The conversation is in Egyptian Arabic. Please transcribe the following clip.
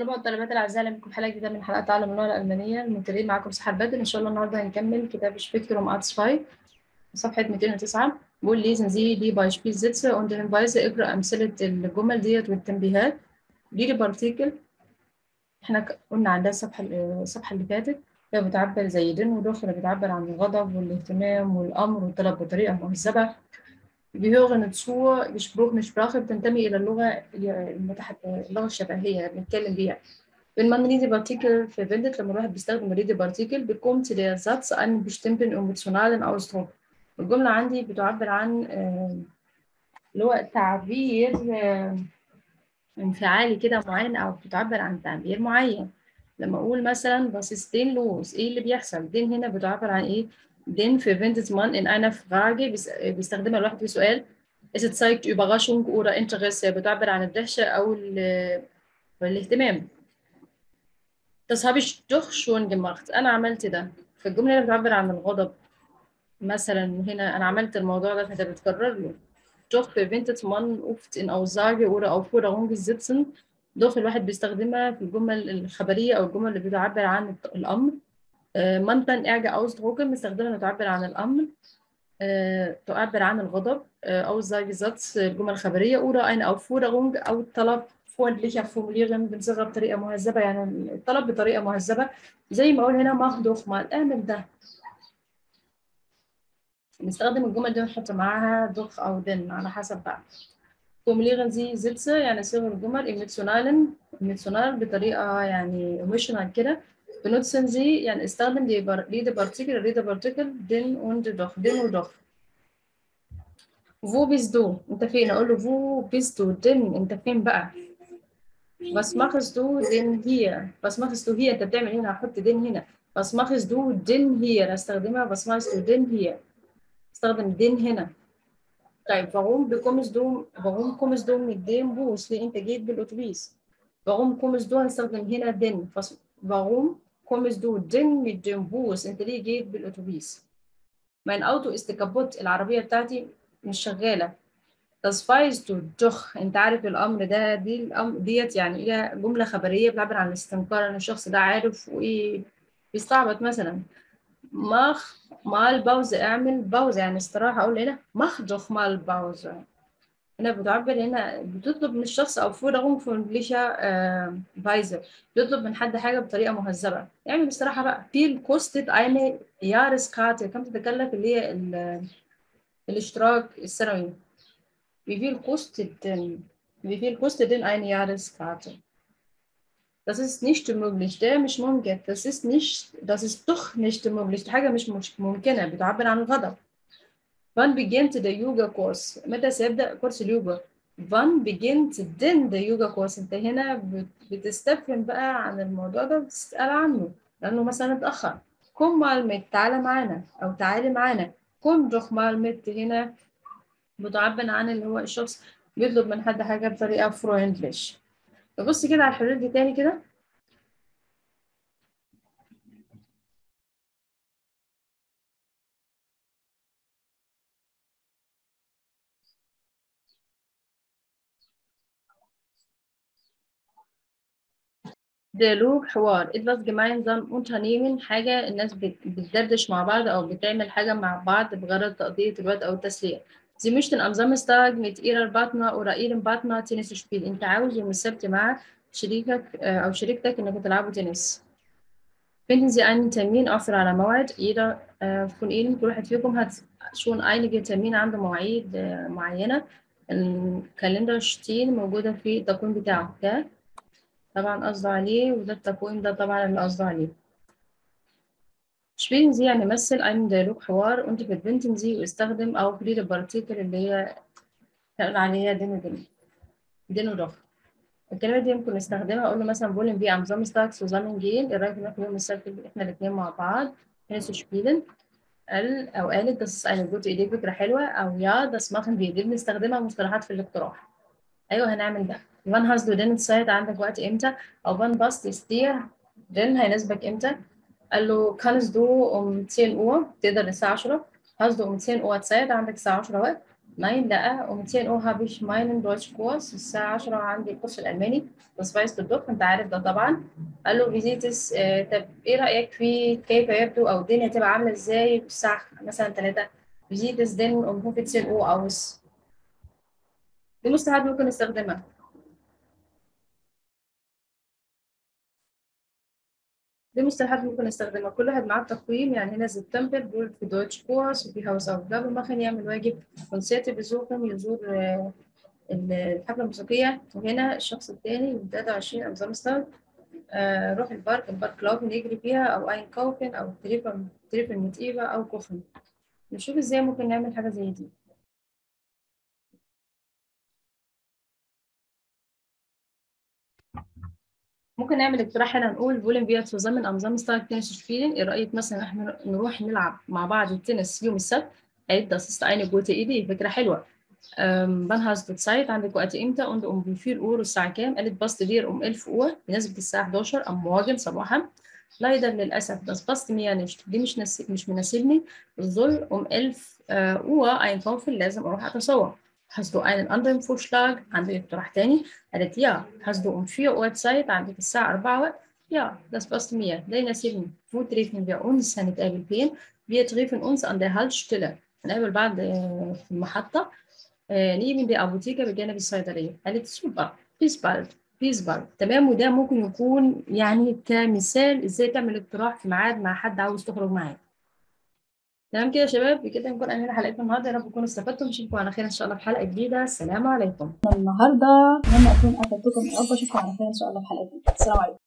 طلبة والطالبات الأعزاء أهلا بكم في حلقة جديدة من حلقات تعلم اللغة الألمانية المبتدئين معاكم سحر بدر إن شاء الله النهاردة هنكمل كتاب سبيكتروم أرتس 5 صفحة 209 بيقول lesen Sie die Beispielsätze und Hinweise اقرأ أمثلة الجمل ديت والتنبيهات دي بارتيكل احنا ك- قلنا عندها الصفحة الصفحة اللي فاتت هي بتعبر زي دين ودخل بتعبر عن الغضب والاهتمام والأمر والطلب بطريقة مهذبة gehören zur gesprochene Sprache بتنتمي إلى اللغة المتح... اللغة الشفهية اللي بنتكلم بيها. Wenn man diese Partikel verwendet, لما الواحد بيستخدم diese Partikel, bekommt der Satz einen bestimmten emotionalen Ausdruck. الجملة عندي بتعبر عن آه، اللي هو تعبير آه، انفعالي كده معين أو بتعبر عن تعبير معين. لما أقول مثلا was ist denn los؟ إيه اللي بيحصل؟ den هنا بتعبر عن إيه؟ den verwendet man in einer Frage بيس- بيستخدمها الواحد في سؤال es zeigt Überraschung oder Interesse بتعبر عن الدهشة أو ال- الاهتمام das habe ich doch schon gemacht أنا عملت ده فالجملة هنا بتعبر عن الغضب مثلا هنا أنا عملت الموضوع ده فده بتكرر له doch verwendet man oft in Aussage oder Aufforderung sitzen doch الواحد بيستخدمها في الجمل الخبرية أو الجمل اللي بتعبر عن الأمر آه، man kann ärger ausdrücken بنستخدمها تعبر عن الأمر آه، تعبر عن الغضب آه، Aussagesatz آه، الجمل الخبرية oder eine Aufforderung أو الطلب freundlicher formulieren بنصيغها بطريقة مهذبة يعني الطلب بطريقة مهذبة زي ما أقول هنا mach doch mal اعمل ده نستخدم الجمل دي ونحط معاها doch أو den على حسب بقى formulieren Sie Sätze يعني صيغ الجمل emotionalen emotional بطريقة يعني emotional كده benutzen Sie يعني استخدم die Bar- Rede Partikel Rede Partikel den und doch den und doch wo bist du انت فين اقول له wo bist du denn انت فين بقى was machst du denn hier was machst du hier انت بتعمل هنا هحط denn هنا was machst du denn hier استخدمها was machst du denn hier استخدم denn هنا طيب warum bekommst du warum kommst du mit dem Bus ليه انت جيت بالاتوبيس warum kommst du هنستخدم هنا denn was warum kommst du denn mit dem Bus انت ليه جيت بالاتوبيس mein Auto ist kaputt العربية بتاعتي مش شغالة das weißt du doch انت عارف الامر ده دي الامر ديت يعني هي جمله خبريه بتعبر عن الاستنكار ان الشخص ده عارف وايه بيستعبط مثلا مخ مال باوزة اعمل باوزة يعني استراحة اقول هنا مخ doch مال باوزة هنا بتعبر هنا بتطلب من الشخص او فورderung freundlicher آه Weise بتطلب من حد حاجة بطريقة مهذبة يعني بصراحة بقى viel kostet eine Jahreskarte كم تتكلف اللي هي ال- الاشتراك السنوي Wie viel kostet denn, wie viel kostet denn eine Jahreskarte? Das ist nicht möglich. ده مش ممكن. Das ist nicht, das ist doch nicht möglich. دي حاجة مش مش ممكنة. بتعبر عن الغضب. Wann beginnt der Yoga-Kurs? متى سيبدأ كورس اليوجا؟ Wann beginnt denn der Yoga-Kurs? انت هنا بت- بتستفهم بقى عن الموضوع ده بتسأل عنه لأنه مثلا اتأخر. komm mal mit تعالى معانا أو تعالي معانا. komm doch mal mit هنا بتعبر عن اللي هو الشخص بيطلب من حد حاجة بطريقة فريندليش ببص كده على الحلول دي تاني كده ديالوج حوار etwas gemeinsam unternehmen حاجة الناس بت- بتدردش مع بعض أو بتعمل حاجة مع بعض بغرض تقضية الوقت أو التسلية Sie möchten am Samstag mit ihrer Partner oder ihrem Partner Tennis spielen. أنت عاوز يوم السبت مع شريكك آه، أو شريكتك إنكم تلعبوا تنس. Finden Sie einen Termin أحصل على موعد jeder äh, von Ihnen كل واحد فيكم hat schon einige Termine عنده مواعيد آه، معينة الكالندر شتين موجودة في التقويم بتاعه ده طبعا قصده عليه وده التقويم ده طبعا اللي قصده عليه Spielen Sie يعني مثل einen Dialog حوار und verbinden Sie واستخدم أو في البارتيكل اللي هي هنقول عليها دين ودين دين ودوخ الكلمة دي ممكن نستخدمها أقول له مثلا wollen wir am Samstag zusammen gehen إيه رأيك نروح يوم السبت إحنا الاتنين مع بعض Tennis spielen قال أو قالت das ist eine gute Idee فكرة حلوة أو ja das machen wir دي بنستخدمها مصطلحات في الاقتراح أيوه هنعمل ده wann hast du denn Zeit عندك وقت إمتى أو wann passt es dir denn هيناسبك إمتى قال له kannst du um 10 Uhr تقدر الساعة 10 hast du um 10 Uhr Zeit عندك الساعة 10 وقت Nein, لا um 10 Uhr habe ich meinen Deutschkurs الساعة 10 عندي الكورس الألماني das weißt du doch أنت عارف ده طبعا قال له wie sieht es آه، طب إيه رأيك في كيف يبدو أو الدنيا تبقى عاملة إزاي في الساعة مثلا 3 wie sieht es denn um 15 Uhr aus دي مستعد ممكن نستخدمها دي مصطلحات ممكن نستخدمها كل واحد معاه تقويم يعني هنا سبتمبر بيقول في دويتش كورس وفي هاوس أوفجابل ممكن يعمل واجب كونسيرت بيزورهم يزور آه، الحفلة الموسيقية وهنا الشخص التاني من 23 أم سمستر آه، روح البارك البارك كلاب نجري فيها أو أين كوفن أو تريفن تريفن متيبة أو كوفن نشوف ازاي ممكن نعمل حاجة زي دي ممكن نعمل اقتراح هنا نقول wollen wir zusammen am Samstag Tennis spielen ايه رأيك مثلا احنا نروح نلعب مع بعض التنس يوم السبت قالت das ist eine gute Idee فكرة حلوة ähm, wann hast du Zeit عندك وقت امتى und um wie viel Uhr الساعة كام قالت passt dir um 11 Uhr بنسبة الساعة 11 am Morgen صباحا leider للأسف das passt mir nicht دي مش نس... مش مناسبني الظل um 11 äh, Uhr einkaufen لازم أروح أتسوق Hast du einen anderen Vorschlag? عندك اقتراح تاني؟ قالت ja. Hast du um 4 Uhr Zeit? عندك الساعة 4 وقت؟ Ja, das passt mir. ده يناسبني. Wo treffen wir uns? هنتقابل فين؟ Wir treffen uns an der Haltestelle. هنقابل بعض آه، في المحطة آه، neben der Apotheke بجانب الصيدلية. قالت super. Bis bald. Bis bald. تمام وده ممكن يكون يعني كمثال ازاي تعمل اقتراح في ميعاد مع حد عاوز تخرج معاه. تمام كده يا شباب بكده نكون انهينا حلقتنا النهارده يا رب تكونوا استفدتم نشوفكم على خير ان شاء الله في حلقه جديده السلام عليكم النهارده اتمنى اكون افدتكم يا رب اشوفكم على خير ان شاء الله في حلقه جديده السلام عليكم